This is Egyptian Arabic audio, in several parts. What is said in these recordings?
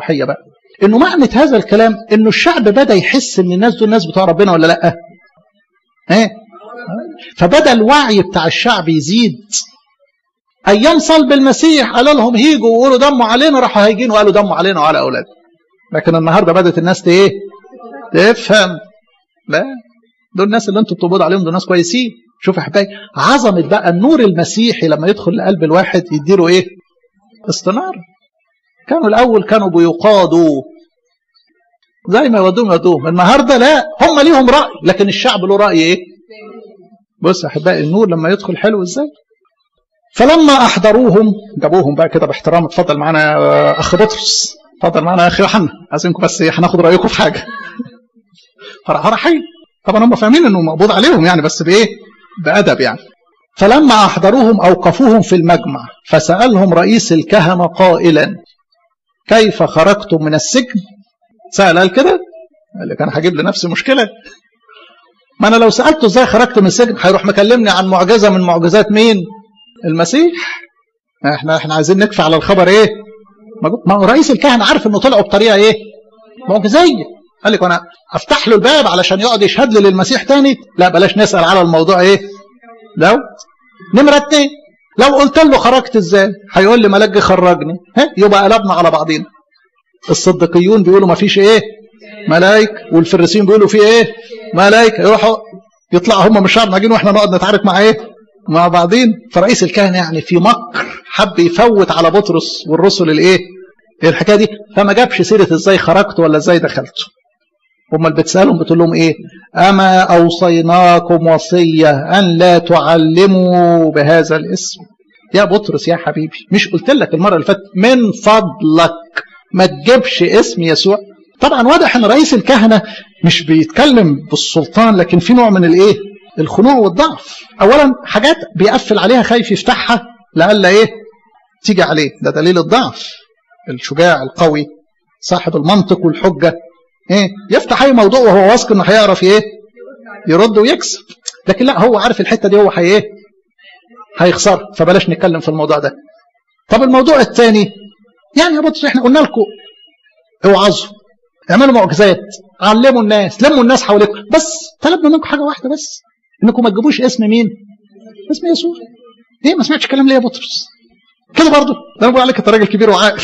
الروحيه بقى انه معنى هذا الكلام انه الشعب بدا يحس ان الناس دول ناس بتوع ربنا ولا لا ايه فبدا الوعي بتاع الشعب يزيد ايام صلب المسيح قالوا لهم هيجوا وقولوا دموا علينا راحوا هايجين وقالوا دموا علينا وعلى اولادنا لكن النهارده بدات الناس ايه تفهم لا دول الناس اللي انتوا بتقبضوا عليهم دول ناس كويسين شوف يا حبايبي عظمه بقى النور المسيحي لما يدخل لقلب الواحد يديله ايه استناره كانوا الاول كانوا بيقادوا زي ما يودوهم يودوهم النهارده لا هم ليهم راي لكن الشعب له راي ايه بص يا احبائي النور لما يدخل حلو ازاي فلما احضروهم جابوهم بقى كده باحترام اتفضل معانا اخ بطرس اتفضل معانا يا اخي يوحنا عايزينكم بس هناخد رايكم في حاجه فرحين طبعا هم فاهمين انه مقبوض عليهم يعني بس بايه بادب يعني فلما احضروهم اوقفوهم في المجمع فسالهم رئيس الكهنه قائلا كيف خرجتم من السجن سال قال كده قال لك انا هجيب لنفسي مشكله ما انا لو سالته ازاي خرجت من السجن هيروح مكلمني عن معجزه من معجزات مين المسيح احنا احنا عايزين نكفي على الخبر ايه ما هو رئيس الكهنه عارف انه طلعوا بطريقه ايه معجزيه قال لك انا افتح له الباب علشان يقعد يشهد لي للمسيح تاني لا بلاش نسال على الموضوع ايه لو نمره اتنين لو قلت له خرجت ازاي هيقول لي ملاك خرجني ها يبقى قلبنا على بعضينا الصديقيون بيقولوا ما فيش ايه ملايك والفريسيين بيقولوا في ايه ملايك يروحوا يطلعوا هم من الشعب ناجين واحنا نقعد نتعارك مع ايه مع بعضين فرئيس الكهنه يعني في مكر حب يفوت على بطرس والرسل الايه الحكايه دي فما جابش سيره ازاي خرجت ولا ازاي دخلت هم اللي بتسالهم بتقول لهم ايه اما اوصيناكم وصيه ان لا تعلموا بهذا الاسم يا بطرس يا حبيبي مش قلت لك المره اللي فاتت من فضلك ما تجيبش اسم يسوع طبعا واضح ان رئيس الكهنه مش بيتكلم بالسلطان لكن في نوع من الايه الخنوع والضعف اولا حاجات بيقفل عليها خايف يفتحها لألا ايه تيجي عليه ده دليل الضعف الشجاع القوي صاحب المنطق والحجه ايه يفتح اي موضوع وهو واثق انه هيعرف ايه يرد ويكسب لكن لا هو عارف الحته دي هو هي ايه هيخسر فبلاش نتكلم في الموضوع ده طب الموضوع الثاني يعني يا بطرس احنا قلنا لكم اوعظوا اعملوا معجزات علموا الناس لموا الناس حواليكم بس طلبنا منكم حاجه واحده بس انكم ما تجيبوش اسم مين اسم يسوع ايه ما سمعتش كلام ليه يا بطرس كده برضه ده انا بقول عليك انت راجل كبير وعاقل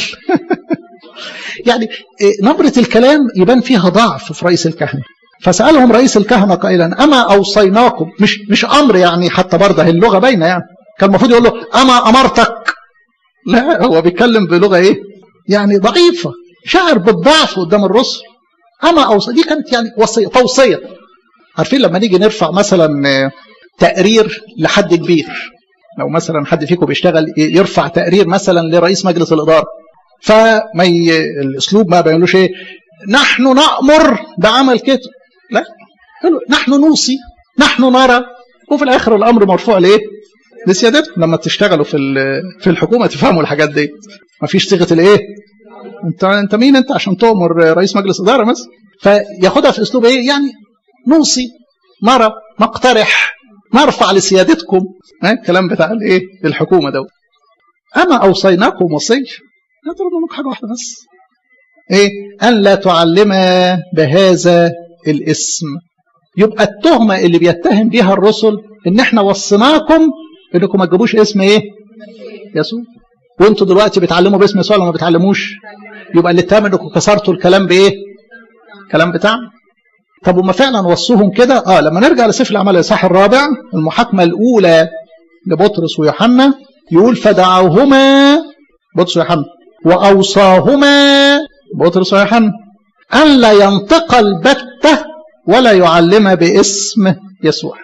يعني نبرة الكلام يبان فيها ضعف في رئيس الكهنة فسألهم رئيس الكهنة قائلا أما أوصيناكم مش مش أمر يعني حتى برضه اللغة باينة يعني كان المفروض يقول له أما أمرتك لا هو بيتكلم بلغة إيه يعني ضعيفة شعر بالضعف قدام الرسل أما أوصي دي كانت يعني وصية توصية عارفين لما نيجي نرفع مثلا تقرير لحد كبير لو مثلا حد فيكم بيشتغل يرفع تقرير مثلا لرئيس مجلس الإدارة فما ي... الاسلوب ما بيقولوش ايه نحن نامر بعمل كده لا نحن نوصي نحن نرى وفي الاخر الامر مرفوع لايه لسيادتكم لما تشتغلوا في في الحكومه تفهموا الحاجات دي ما فيش صيغه الايه انت انت مين انت عشان تؤمر رئيس مجلس اداره مثلا فياخدها في اسلوب ايه يعني نوصي نرى نقترح نرفع لسيادتكم الكلام بتاع الايه الحكومه ده اما اوصيناكم وصيه نطلب منك حاجة واحدة بس إيه؟ أن لا تعلم بهذا الاسم يبقى التهمة اللي بيتهم بيها الرسل إن إحنا وصيناكم إنكم ما تجيبوش اسم إيه؟ يسوع وأنتوا دلوقتي بتعلموا باسم يسوع ولا ما بتعلموش؟ يبقى اللي اتهم إنكم كسرتوا الكلام بإيه؟ الكلام بتاعنا طب وما فعلا وصوهم كده اه لما نرجع لسفر الاعمال الاصحاح الرابع المحاكمه الاولى لبطرس ويوحنا يقول فدعوهما بطرس ويوحنا وأوصاهما بطرس ويوحنا أن لا ينطق البتة ولا يعلم باسم يسوع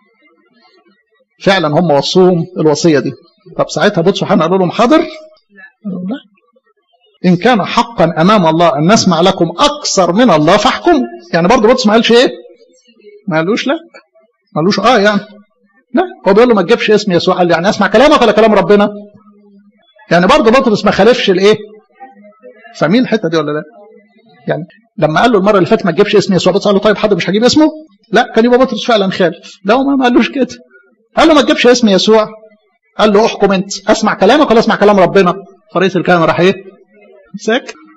فعلا هم وصوهم الوصية دي طب ساعتها بطرس ويوحنا قالوا لهم حاضر لا إن كان حقا أمام الله أن نسمع لكم أكثر من الله فاحكموا يعني برضه بطرس ما قالش إيه ما قالوش لا ما قالوش آه يعني لا هو بيقول له ما تجيبش اسم يسوع قال يعني أسمع كلامك ولا كلام ربنا يعني برضه بطرس ما خالفش الايه فاهمين الحته دي ولا لا يعني لما قال له المره اللي فاتت ما تجيبش اسم يسوع بطرس قال له طيب حد مش هجيب اسمه لا كان يبقى بطرس فعلا خالف لا ما قالوش كده قال له ما تجيبش اسم يسوع قال له احكم انت اسمع كلامك ولا اسمع كلام ربنا فرئيس الكهنه راح ايه ساكت